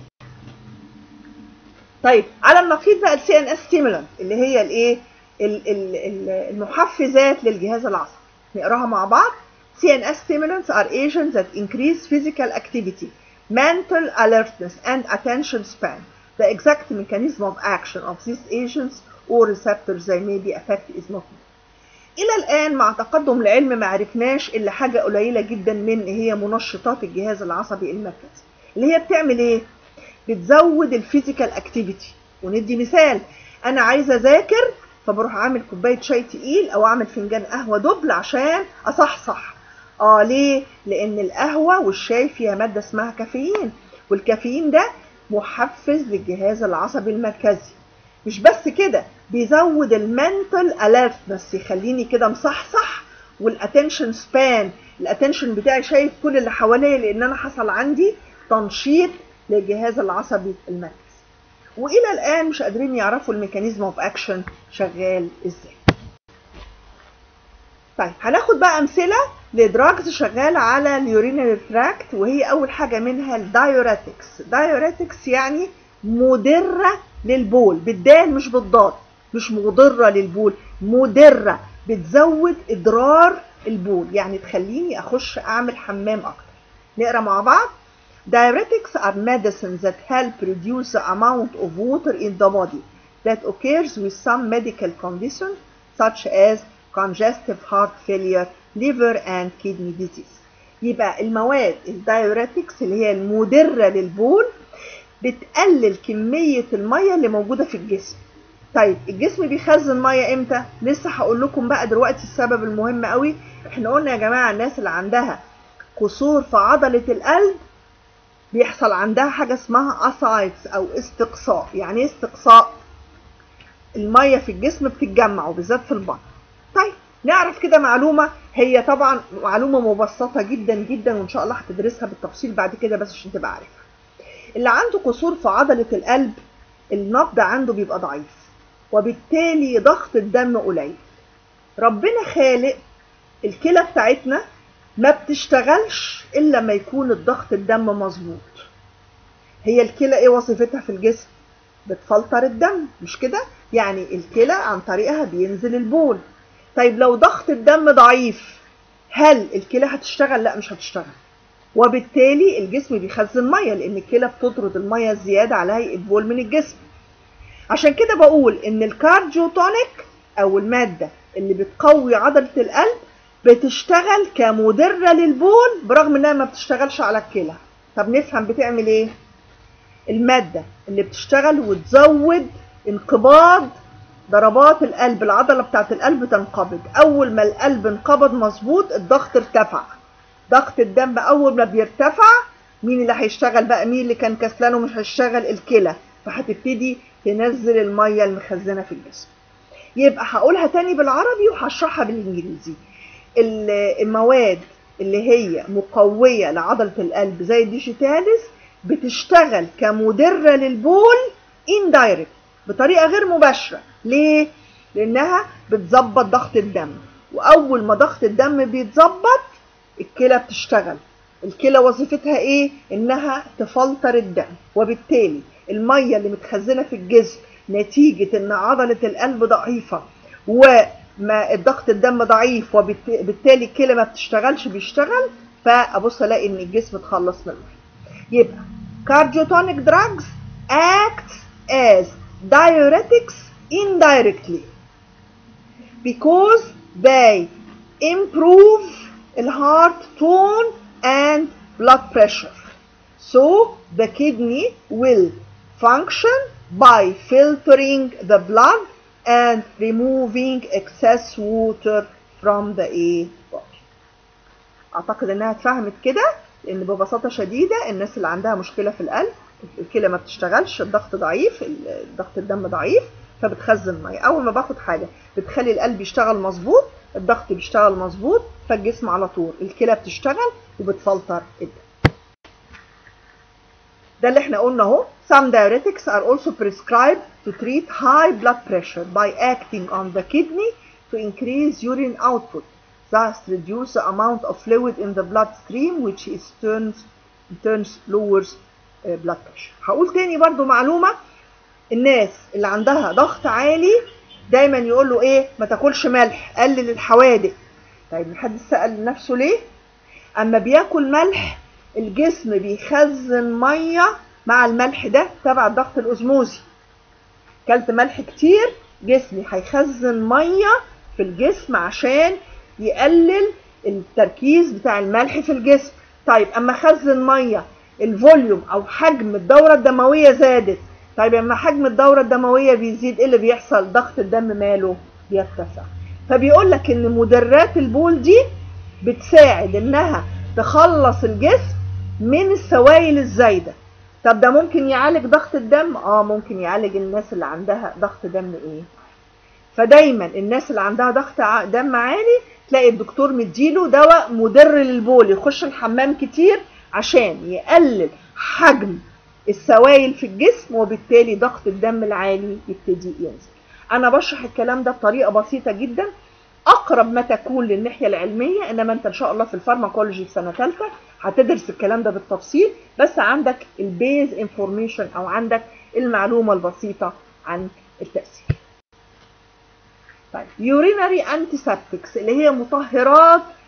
طيب على النقيض بقى السي ان اس ستيمولانت اللي هي الايه المحفزات للجهاز العصبي نقراها مع بعض CNS stimulants are agents that increase physical activity, mental alertness, and attention span. The exact mechanism of action of these agents or receptors they may be affected is not known. إلى الآن مع تقدم العلم ما عرفناش إلا حاجة قليلة جدا من هي منشطات الجهاز العصبي المركزي اللي هي بتعمل إيه؟ بتزود الفيزيكال اكتيفيتي وندي مثال أنا عايزة أذاكر فبروح أعمل كوباية شاي تقيل أو أعمل فنجان قهوة دبل عشان أصحصح اه ليه لان القهوه والشاي فيها ماده اسمها كافيين والكافيين ده محفز للجهاز العصبي المركزي مش بس كده بيزود المنتال اليرتنس يخليني كده مصحصح والاتنشن سبان الاتنشن بتاعي شايف كل اللي حواليا لان انا حصل عندي تنشيط للجهاز العصبي المركزي والى الان مش قادرين يعرفوا الميكانيزم اوف اكشن شغال ازاي طيب هناخد بقى امثله لدراجز شغاله على اليورينري تراكت وهي اول حاجه منها الدايوريتكس دايوريتكس يعني مدره للبول بالدال مش بالضاد مش مضره للبول مدره بتزود ادرار البول يعني تخليني اخش اعمل حمام اكتر نقرا مع بعض Diuretics are medicines that help reduce the amount of water in the body that occurs with some medical conditions such as congestive heart failure, liver and kidney disease. يبقى المواد الدايوريتكس اللي هي المدرة للبول بتقلل كمية المية اللي موجودة في الجسم. طيب الجسم بيخزن مية امتى؟ لسه هقول لكم بقى دلوقتي السبب المهم قوي احنا قلنا يا جماعة الناس اللي عندها قصور في عضلة القلب بيحصل عندها حاجة اسمها اسايتس او استقصاء يعني ايه استقصاء المية في الجسم بتتجمع وبالذات في البطن طيب نعرف كده معلومة هي طبعا معلومة مبسطة جدا جدا وان شاء الله هتدرسها بالتفصيل بعد كده بس عشان تبقى عارفها اللي عنده قصور في عضلة القلب النبض عنده بيبقى ضعيف وبالتالي ضغط الدم قليل ربنا خالق الكلى بتاعتنا ما بتشتغلش الا لما يكون الضغط الدم مظبوط هي الكلى ايه وظيفتها في الجسم بتفلتر الدم مش كده يعني الكلى عن طريقها بينزل البول طيب لو ضغط الدم ضعيف هل الكلى هتشتغل لا مش هتشتغل وبالتالي الجسم بيخزن ميه لان الكلى بتطرد الميه الزياده على هيئه بول من الجسم عشان كده بقول ان الكارديوتونيك او الماده اللي بتقوي عضله القلب بتشتغل كمدرة للبول برغم انها ما بتشتغلش على الكلى طب نفهم بتعمل ايه المادة اللي بتشتغل وتزود انقباض ضربات القلب العضلة بتاعت القلب تنقبض اول ما القلب انقبض مظبوط الضغط ارتفع ضغط الدم اول ما بيرتفع مين اللي هيشتغل بقى مين اللي كان كسلان ومش هيشتغل الكلى فهتبتدي تنزل المية المخزنة في الجسم يبقى هقولها تاني بالعربي وهشرحها بالانجليزي المواد اللي هي مقوية لعضلة القلب زي الديجيتاليس بتشتغل كمدرة للبول indirect بطريقة غير مباشرة ليه؟ لأنها بتظبط ضغط الدم وأول ما ضغط الدم بيتظبط الكلى بتشتغل الكلى وظيفتها ايه؟ انها تفلتر الدم وبالتالي المية اللي متخزنة في الجسم نتيجة ان عضلة القلب ضعيفة و ما الضغط الدم ضعيف وبالتالي الكلى ما بتشتغلش بيشتغل فابص الاقي ان الجسم اتخلص منه يبقى cardiotonic drugs act as diuretics indirectly because they improve the heart tone and blood pressure so the kidney will function by filtering the blood and removing excess water from the A body. اعتقد انها اتفهمت كده لان ببساطه شديده الناس اللي عندها مشكله في القلب الكلى ما بتشتغلش الضغط ضعيف ضغط الدم ضعيف فبتخزن ميه اول ما باخد حاجه بتخلي القلب يشتغل مظبوط الضغط بيشتغل مظبوط فالجسم على طول الكلى بتشتغل وبتفلتر الدم ده اللي احنا قلنا اهو some diuretics are also prescribed to treat high blood pressure by acting on the kidney to increase urine output thus reduce the amount of fluid in the bloodstream which is turns turns lowers uh, blood pressure هقول تاني برضو معلومة الناس اللي عندها ضغط عالي دايما يقول له ايه ما تاكلش ملح قلل الحوادق طيب محدش سأل نفسه ليه اما بياكل ملح الجسم بيخزن ميه مع الملح ده تبع الضغط الاوزموزي كلت ملح كتير جسمي هيخزن ميه في الجسم عشان يقلل التركيز بتاع الملح في الجسم طيب اما خزن ميه الفوليوم او حجم الدوره الدمويه زادت طيب اما حجم الدوره الدمويه بيزيد ايه اللي بيحصل ضغط الدم ماله بيرتفع فبيقول لك ان مدرات البول دي بتساعد انها تخلص الجسم من السوائل الزايده طب ده ممكن يعالج ضغط الدم اه ممكن يعالج الناس اللي عندها ضغط دم ايه فدايما الناس اللي عندها ضغط دم عالي تلاقي الدكتور مديله دواء مدر للبول يخش الحمام كتير عشان يقلل حجم السوائل في الجسم وبالتالي ضغط الدم العالي يبتدي ينزل انا بشرح الكلام ده بطريقه بسيطه جدا اقرب ما تكون للناحيه العلميه انما انت ان شاء الله في الفارماكولوجي في سنه ثالثه هتدرس الكلام ده بالتفصيل بس عندك البيز انفورميشن او عندك المعلومه البسيطه عن التاثير طيب يورينري انتيسبتكس اللي هي مطهرات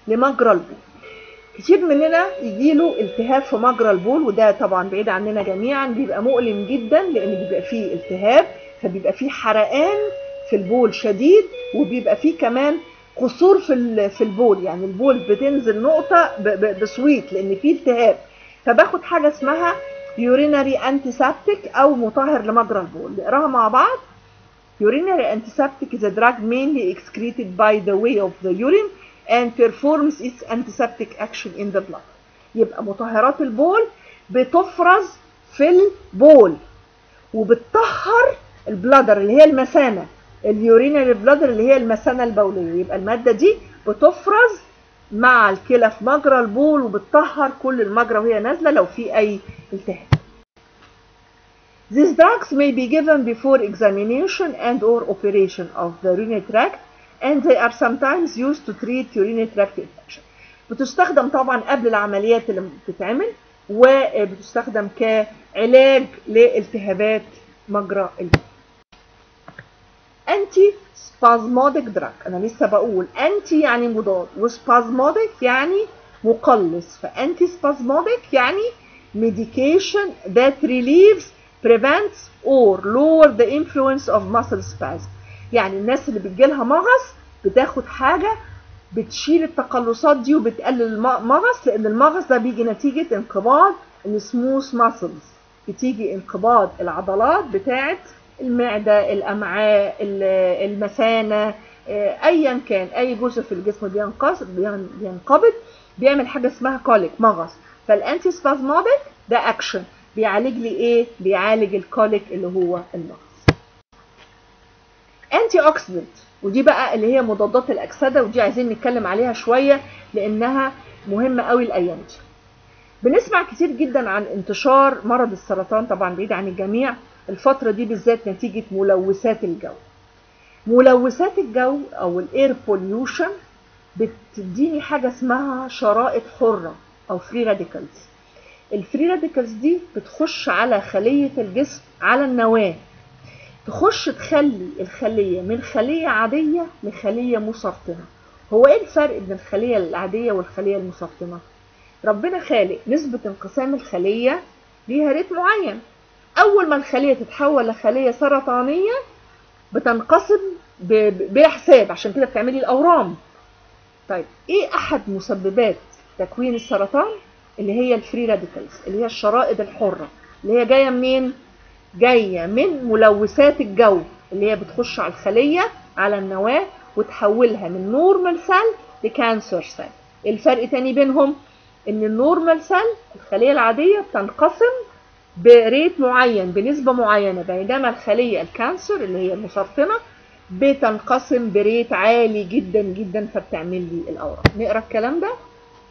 لمجرى البول كتير مننا يجيله التهاب في مجرى البول وده طبعا بعيد عننا جميعا بيبقى مؤلم جدا لان بيبقى فيه التهاب فبيبقى فيه حرقان في البول شديد وبيبقى فيه كمان قصور في في البول يعني البول بتنزل نقطه بسويت لان فيه التهاب فباخد حاجه اسمها يورينري انتيسبتيك او مطهر لمجرى البول نقراها مع بعض urinary antiseptic is a drug mainly excreted by the way of the urine and performs its antiseptic action in the blood يبقى مطهرات البول بتفرز في البول وبتطهر البلادر اللي هي المثانه اليورينري بلادر اللي هي المثانه البوليه يبقى الماده دي بتفرز مع الكلى في مجرى البول وبتطهر كل المجرى وهي نازله لو في اي التهاب These drugs may be given before examination and or operation of the urinary tract and they are sometimes used to treat urinary tract infection. بتستخدم طبعا قبل العمليات اللي بتتعمل وبتستخدم كعلاج لالتهابات مجرى البول. انتي سبازموديك دراج انا لسه بقول انتي يعني مضاد وسبازموديك يعني مقلص فانتي سبازموديك يعني medication that relieves prevents or lower the influence of muscle spasm يعني الناس اللي بتجيلها مغص بتاخد حاجة بتشيل التقلصات دي وبتقلل المغص لأن المغص ده بيجي نتيجة انقباض السموث ماسلز بتيجي انقباض العضلات بتاعة المعدة الأمعاء المثانة أيا كان أي جزء في الجسم بينقبض بيعمل حاجة اسمها كوليك مغص فالأنتي سبازموديك ده أكشن بيعالج لي ايه بيعالج الكوليك اللي هو المغص انتي اوكسيدنت ودي بقى اللي هي مضادات الاكسده ودي عايزين نتكلم عليها شويه لانها مهمه قوي الايام دي بنسمع كتير جدا عن انتشار مرض السرطان طبعا بعيد عن الجميع الفتره دي بالذات نتيجه ملوثات الجو ملوثات الجو او الاير بوليوشن بتديني حاجه اسمها شرائط حره او فري راديكالز الفري راديكالز دي بتخش على خلية الجسم على النواة تخش تخلي الخلية من خلية عادية لخلية مسرطنة هو ايه الفرق بين الخلية العادية والخلية المسرطنة ربنا خالق نسبة انقسام الخلية ليها ريت معين اول ما الخلية تتحول لخلية سرطانية بتنقسم بلا حساب عشان كده بتعملي الاورام طيب ايه احد مسببات تكوين السرطان اللي هي الفري راديكالز اللي هي الشرائط الحره اللي هي جايه منين جايه من ملوثات الجو اللي هي بتخش على الخليه على النواه وتحولها من نورمال سيل لكانسر سيل الفرق تاني بينهم ان النورمال سيل الخليه العاديه بتنقسم بريت معين بنسبه معينه بينما الخليه الكانسر اللي هي المسرطنه بتنقسم بريت عالي جدا جدا فبتعمل لي الاورام نقرا الكلام ده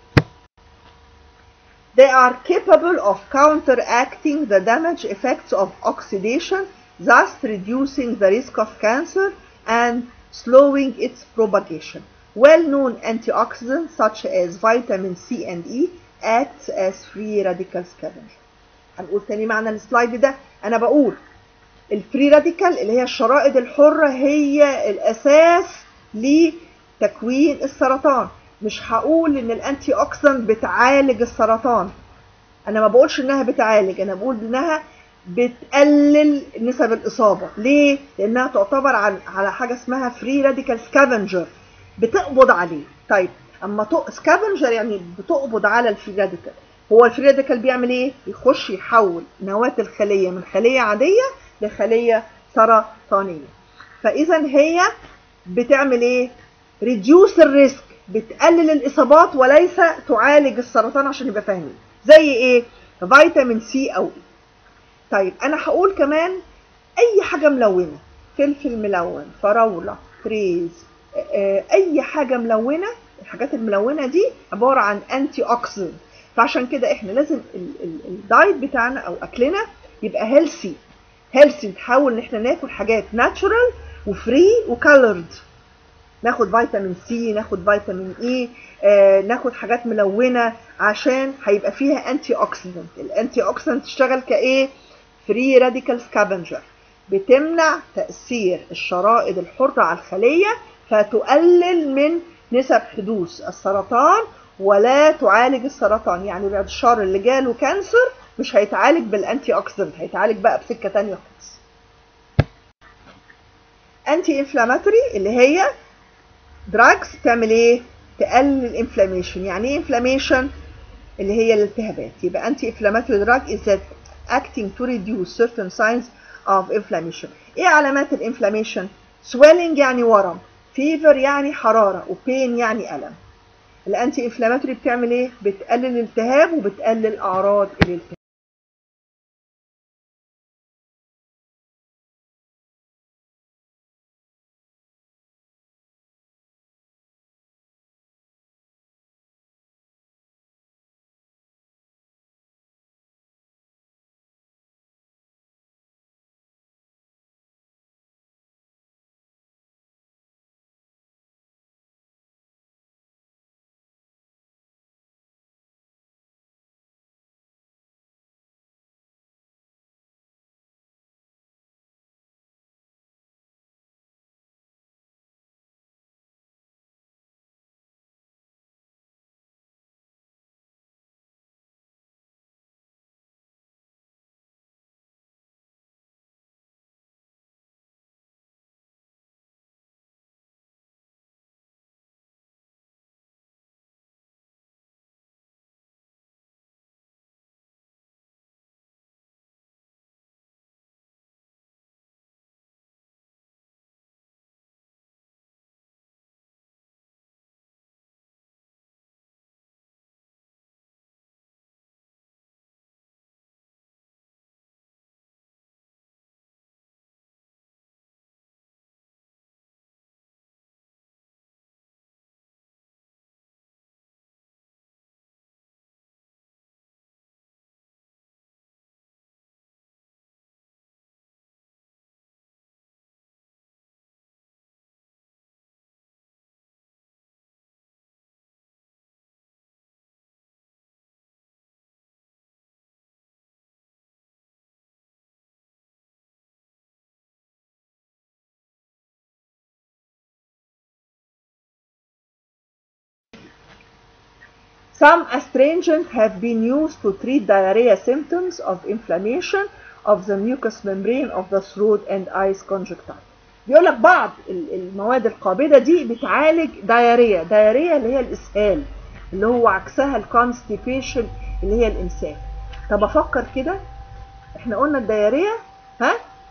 They are capable of counteracting the damage effects of oxidation, thus reducing the risk of cancer and slowing its propagation. Well-known antioxidants such as vitamin C and E act as free radical scavenger. هنقول تاني معنى السلايد ده انا بقول الفري راديكال اللي هي الشرائط الحرة هي الاساس لتكوين السرطان مش هقول ان الانتي اوكسيدنت بتعالج السرطان انا ما بقولش انها بتعالج انا بقول انها بتقلل نسب الاصابه ليه لانها تعتبر على على حاجه اسمها فري راديكال سكافنجر بتقبض عليه طيب اما سكافنجر يعني بتقبض على الفري راديكال هو الفري راديكال بيعمل ايه يخش يحول نواه الخليه من خليه عاديه لخليه سرطانيه فاذا هي بتعمل ايه ريديوس الريسك بتقلل الاصابات وليس تعالج السرطان عشان يبقى فاهمين زي ايه فيتامين سي او اي طيب انا هقول كمان اي حاجه ملونه فلفل ملون فراوله فريز اي حاجه ملونه الحاجات الملونه دي عباره عن انتي اوكسيدنت فعشان كده احنا لازم الدايت بتاعنا او اكلنا يبقى هيلثي هيلثي نحاول ان احنا ناكل حاجات ناتشورال وفري وكالورد ناخد فيتامين سي ناخد فيتامين اي آه، ناخد حاجات ملونه عشان هيبقى فيها انتي اوكسيدنت الانتي اوكسيدنت تشتغل كايه فري راديكال سكافنجر بتمنع تاثير الشرائط الحره على الخليه فتقلل من نسب حدوث السرطان ولا تعالج السرطان يعني بعد الشر اللي جاله كانسر مش هيتعالج بالانتي اوكسيدنت هيتعالج بقى بسكه تانية خالص انتي انفلاماتوري اللي هي دراجز تعمل ايه تقلل الانفلاميشن يعني ايه انفلاميشن اللي هي الالتهابات يبقى انتي انفلاماتوري دراج is that acting to reduce certain signs of inflammation ايه علامات الانفلاميشن swelling يعني ورم fever يعني حراره وبين يعني الم الانتي انفلاماتوري بتعمل ايه بتقلل الالتهاب وبتقلل اعراض الالتهاب Some astringents have been used to treat diarrhea symptoms of inflammation of the mucous membrane of the throat and eyes conjunctiva. بيقول لك بعض المواد القابضة دي بتعالج دايريا دايريا اللي هي الإسهال اللي هو عكسها الكونستيبيشن اللي هي الإمساك طب أفكر كده احنا قلنا الدايريا ها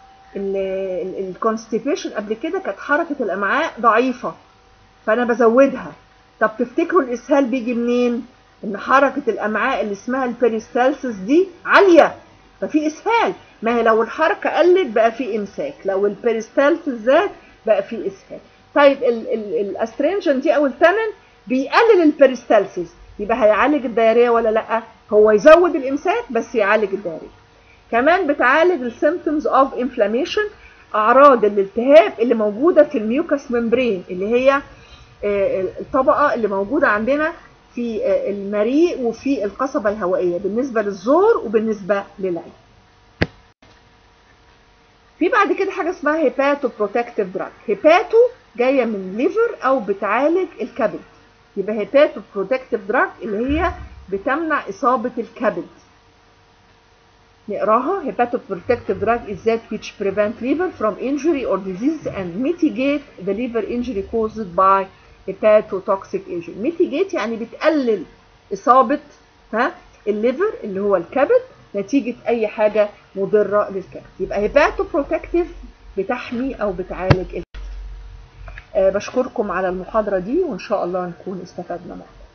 الكونستيبيشن قبل كده كانت حركة الأمعاء ضعيفة فأنا بزودها طب تفتكروا الإسهال بيجي منين؟ إن حركة الأمعاء اللي اسمها البيريستالسيس دي عالية ففي إسهال ما هي لو الحركة قلت بقى في إمساك لو البيريستالسيس زاد بقى في إسهال طيب الأسترينجن دي أو التانن بيقلل البيريستالسيس يبقى هيعالج الدايرية ولا لأ؟ هو يزود الإمساك بس يعالج الدايرية كمان بتعالج السيمبتومز اوف انفلاميشن اعراض الالتهاب اللي موجوده في الميوكس ممبرين اللي هي الطبقه اللي موجوده عندنا في المريء وفي القصبه الهوائيه بالنسبه للزور وبالنسبه للعين في بعد كده حاجه اسمها هيباتو بروتكتيف دراج هيباتو جايه من ليفر او بتعالج الكبد يبقى هيباتو بروتكتيف دراج اللي هي بتمنع اصابه الكبد نقراها hepatoprotective drug is that which prevent liver from injury or disease and mitigate the liver injury caused by hepatotoxic agent mitigate يعني بتقلل إصابة ها الليفر اللي هو الكبد نتيجة أي حاجة مضرة للكبد يبقى hepatoprotective بتحمي أو بتعالج الكبد أه بشكركم على المحاضرة دي وإن شاء الله نكون استفدنا معكم